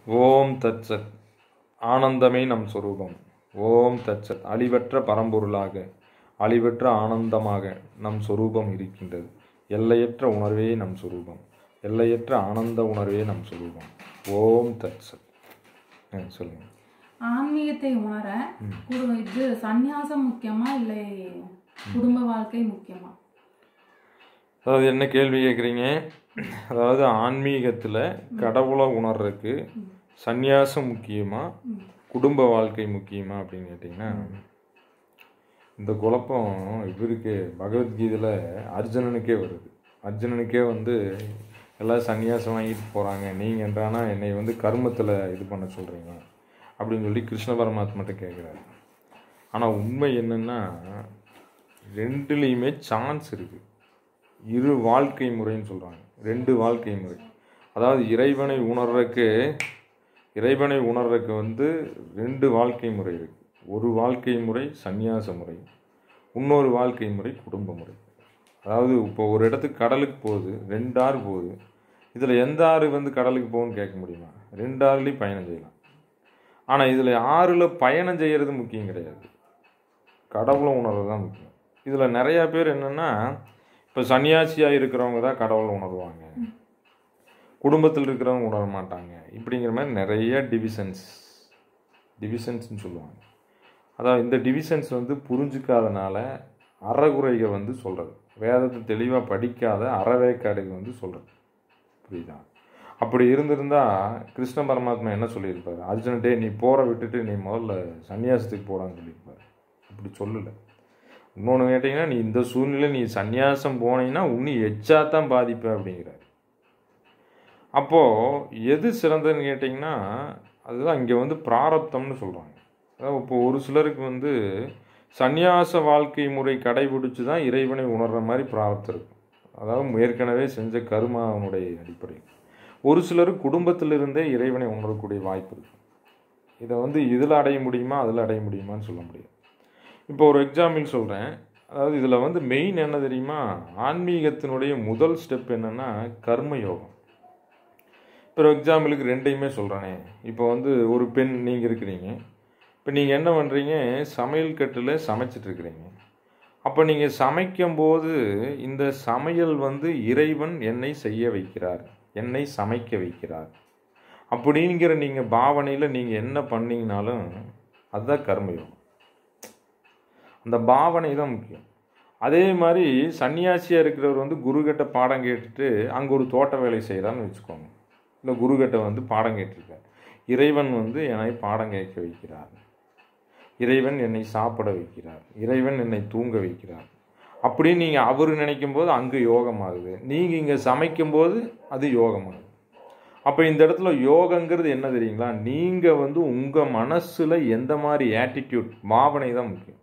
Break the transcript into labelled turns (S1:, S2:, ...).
S1: ஓம் தத்சத் ஆனந்தமே நம் சொரூபம் ஓம் தத்சத் அழிவற்ற பரம்பொருளாக அழிவற்ற ஆனந்தமாக நம் சொரூபம் இருக்கின்றது எல்லையற்ற உணர்வே நம் சொரூபம் எல்லையற்ற ஆனந்த உணர்வே நம் சொரூபம் ஓம் தத்சத் ஆ, சொல்லுங்க
S2: ஆன்மீகத்தை உணர குரு இது சந்நியாசம் முக்கியமா இல்லை குடும்ப வாழ்க்கை முக்கியமா
S1: அதாவது என்ன கேள்வி கேட்குறீங்க அதாவது ஆன்மீகத்தில் கடவுளை உணர்றதுக்கு சந்நியாசம் முக்கியமா குடும்ப வாழ்க்கை முக்கியமா அப்படின்னு கேட்டிங்கன்னா இந்த குழப்பம் இவருக்கு பகவத்கீதையில் அர்ஜுனனுக்கே வருது அர்ஜுனனுக்கே வந்து எல்லாம் சந்நியாசம் வாங்கிட்டு போகிறாங்க நீங்கள் என்றானா என்னை வந்து கர்மத்தில் இது பண்ண சொல்கிறீங்க அப்படின்னு சொல்லி கிருஷ்ண பரமாத்மாட்ட கேட்குறாரு ஆனால் உண்மை என்னென்னா ரெண்டுலேயுமே சான்ஸ் இருக்குது இரு வாழ்க்கை முறைன்னு சொல்கிறாங்க ரெண்டு வாழ்க்கை முறை அதாவது இறைவனை உணர்றதுக்கு இறைவனை உணர்றதுக்கு வந்து ரெண்டு வாழ்க்கை முறை இருக்குது ஒரு வாழ்க்கை முறை சந்நியாச முறை இன்னொரு வாழ்க்கை முறை குடும்ப முறை அதாவது இப்போ ஒரு இடத்துக்கு கடலுக்கு போகுது ரெண்டு ஆறு போகுது இதில் எந்த ஆறு வந்து கடலுக்கு போகும்னு கேட்க முடியுமா ரெண்டு ஆறுலேயும் பயணம் செய்யலாம் ஆனால் இதில் ஆறில் பயணம் செய்கிறது முக்கியம் கிடையாது கடவுளை உணர்வு தான் முக்கியம் இதில் நிறையா பேர் என்னென்னா இப்போ சன்னியாசியாக இருக்கிறவங்க தான் கடவுளை உணர்வாங்க குடும்பத்தில் இருக்கிறவங்க உணர மாட்டாங்க இப்படிங்கிற மாதிரி நிறைய டிவிஷன்ஸ் டிவிஷன்ஸ்னு சொல்லுவாங்க அதாவது இந்த டிவிஷன்ஸ் வந்து புரிஞ்சுக்காதனால அறகுறைகள் வந்து சொல்கிறது வேதத்தை தெளிவாக படிக்காத அறவேக்காடுகள் வந்து சொல்கிறது புரியுதா அப்படி இருந்திருந்தா கிருஷ்ண பரமாத்மா என்ன சொல்லியிருப்பார் அர்ஜுனட்டே நீ போற விட்டுட்டு நீ முதல்ல சன்னியாசத்துக்கு போடான்னு சொல்லியிருப்பார் அப்படி சொல்லலை இன்னொன்று கேட்டிங்கன்னா நீ இந்த சூழ்நிலை நீ சந்நியாசம் போனீங்கன்னா இன்னும் எச்சா தான் பாதிப்ப அப்படிங்கிறார் அப்போது எது சிறந்ததுன்னு கேட்டிங்கன்னா அதுதான் இங்கே வந்து பிராரப்தம்னு சொல்கிறாங்க அதாவது இப்போ ஒரு சிலருக்கு வந்து சந்நியாச வாழ்க்கை முறை கடைபிடிச்சு தான் இறைவனை உணர்கிற மாதிரி பிராரப்தம் இருக்கும் அதாவது ஏற்கனவே செஞ்ச கருமாவனுடைய அடிப்படையில் ஒரு சிலருக்கு குடும்பத்திலிருந்தே இறைவனை உணரக்கூடிய வாய்ப்பு இருக்கு இதை வந்து இதில் அடைய முடியுமா அதில் அடைய முடியுமான்னு சொல்ல முடியாது இப்போ ஒரு எக்ஸாம்பிள் சொல்கிறேன் அதாவது இதில் வந்து மெயின் என்ன தெரியுமா ஆன்மீகத்தினுடைய முதல் ஸ்டெப் என்னென்னா கர்ம யோகம் இப்போ எக்ஸாம்பிளுக்கு ரெண்டையுமே சொல்கிறேனே இப்போ வந்து ஒரு பெண் நீங்கள் இருக்கிறீங்க இப்போ நீங்கள் என்ன பண்ணுறீங்க சமையல் கட்டில் சமைச்சிட்ருக்கிறீங்க அப்போ நீங்கள் சமைக்கும்போது இந்த சமையல் வந்து இறைவன் என்னை செய்ய வைக்கிறார் என்னை சமைக்க வைக்கிறார் அப்படிங்கிற நீங்கள் பாவனையில் நீங்கள் என்ன பண்ணீங்கனாலும் அதுதான் கர்மயோகம் அந்த பாவனை தான் முக்கியம் அதே மாதிரி சன்னியாசியாக இருக்கிறவர் வந்து குருகிட்ட பாடம் கேட்டுட்டு அங்கே ஒரு தோட்ட வேலை செய்கிறான்னு வச்சுக்கோங்க இல்லை குருகிட்ட வந்து பாடம் கேட்டிருக்கார் இறைவன் வந்து என்னை பாடம் கேட்க வைக்கிறார் இறைவன் என்னை சாப்பிட வைக்கிறார் இறைவன் என்னை தூங்க வைக்கிறார் அப்படின்னு நீங்கள் அவர் நினைக்கும் போது அங்கே யோகமாகுது நீங்கள் இங்கே சமைக்கும்போது அது யோகமாகுது அப்போ இந்த இடத்துல யோகங்கிறது என்ன தெரியுங்களா நீங்கள் வந்து உங்கள் மனசில் எந்த மாதிரி ஆட்டிடியூட் பாவனை தான் முக்கியம்